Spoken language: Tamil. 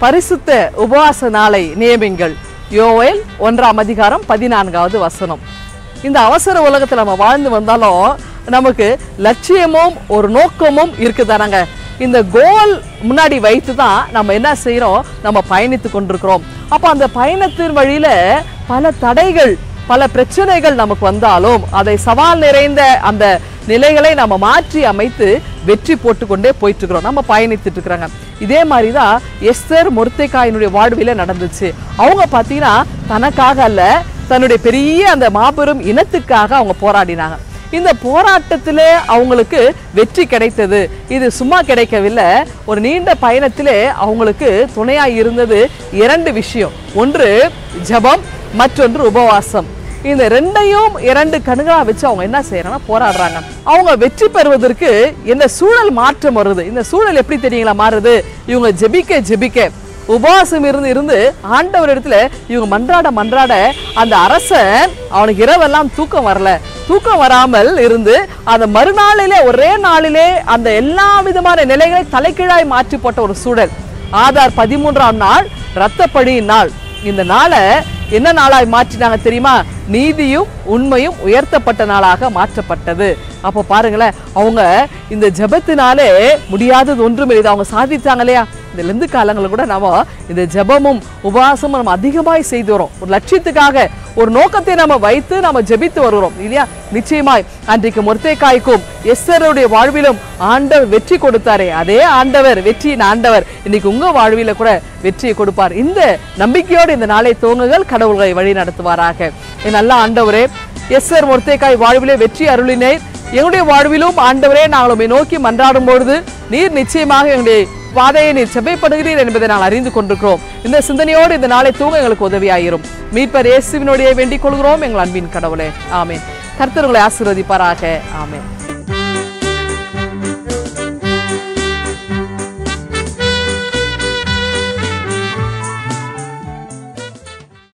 பரிசுத்த உபவாச நாளை நியமிங்கள் யோவேல் ஒன்றாம் அதிகாரம் பதினான்காவது வசனம் இந்த அவசர உலகத்துல நம்ம வாழ்ந்து வந்தாலும் நமக்கு லட்சியமும் ஒரு நோக்கமும் இருக்குதானங்க இந்த கோல் முன்னாடி வைத்து தான் நம்ம என்ன செய்றோம் நம்ம பயணித்து கொண்டிருக்கிறோம் அப்போ அந்த பயணத்தின் வழியில பல தடைகள் பல பிரச்சனைகள் நமக்கு வந்தாலும் அதை சவால் நிறைந்த அந்த நிலைகளை நம்ம மாற்றி அமைத்து வெற்றி போட்டுக்கொண்டே போயிட்டு இருக்கிறோம் நம்ம பயணித்துட்டு இருக்கிறாங்க இதே மாதிரி தான் எஸ்தர் மொர்த்தேக்காயினுடைய வாழ்வில நடந்துச்சு அவங்க பார்த்தீங்கன்னா தனக்காக அல்ல தன்னுடைய பெரிய அந்த மாபெரும் இனத்துக்காக அவங்க போராடினாங்க இந்த போராட்டத்திலே அவங்களுக்கு வெற்றி கிடைத்தது இது சும்மா கிடைக்கவில்லை ஒரு நீண்ட பயணத்திலே அவங்களுக்கு துணையா இருந்தது இரண்டு விஷயம் ஒன்று ஜெபம் மற்றொன்று உபவாசம் இந்த ரெண்டையும் இரண்டு கணுகளா வச்சு அவங்க என்ன செய்யறாங்கன்னா போராடுறாங்க அவங்க வெற்றி பெறுவதற்கு என்ன சூழல் மாற்றம் வருது இந்த சூழல் எப்படி தெரியுங்களா மாறுது இவங்க ஜெபிக்க ஜெபிக்க உபவாசம் இருந்து இருந்து ஆண்டவர் இடத்துல இவங்க மன்றாட மன்றாட அந்த அரசன் அவனுக்கு இரவெல்லாம் தூக்கம் வரல தூக்கம் வராமல் இருந்து அந்த மறுநாளிலே ஒரே நாளிலே அந்த எல்லா விதமான நிலைகளை தலைகீழாய் மாற்றி போட்ட ஒரு சூழல் ஆதார் பதிமூன்றாம் நாள் இரத்தப்படியின் நாள் இந்த நாளை என்ன நாளாய் மாற்றினாங்க தெரியுமா நீதியும் உண்மையும் உயர்த்தப்பட்ட நாளாக மாற்றப்பட்டது அப்போ பாருங்களேன் அவங்க இந்த ஜெபத்தினாலே முடியாதது ஒன்றும் இல்லை அவங்க சாதித்தாங்க இல்லையா இந்த லெந்து காலங்களில் கூட நாம இந்த ஜெபமும் உபவாசமும் நம்ம அதிகமாய் செய்து வரோம் ஒரு லட்சியத்துக்காக ஒரு நோக்கத்தை நம்ம வைத்து நம்ம ஜெபித்து வருகிறோம் இல்லையா நிச்சயமாய் அன்றைக்கு மொர்த்தேக்காய்க்கும் எஸ்தருடைய வாழ்விலும் ஆண்டவர் வெற்றி கொடுத்தாரே அதே ஆண்டவர் வெற்றியின் ஆண்டவர் இன்னைக்கு உங்க வாழ்வில கூட வெற்றியை கொடுப்பார் இந்த நம்பிக்கையோடு இந்த நாளை துவங்குகள் கடவுள்களை வழி நடத்துவாராக என் நல்ல ஆண்டவரே எஸ்ஆர் மொர்த்தேக்காய் வாழ்விலே வெற்றி அருளினேர் எங்களுடைய வாழ்விலும் ஆண்டவரே நாங்கள் உம்மை நோக்கி மன்றாடும் பொழுது நீர் நிச்சயமாக எங்களுடைய பாதையை நீர் செவ்வைப்படுகிறீர் என்பதை நாங்கள் அறிந்து கொண்டிருக்கிறோம் இந்த சிந்தனையோடு இந்த நாளை தூங்க எங்களுக்கு உதவியாயிரும் மீட்பர் இயேசுவினுடைய வேண்டிக் கொள்கிறோம் எங்கள் அன்பின் கடவுளே ஆமென் கர்த்தர் உங்களை ஆசீர்வதிப்பாராக ஆமென்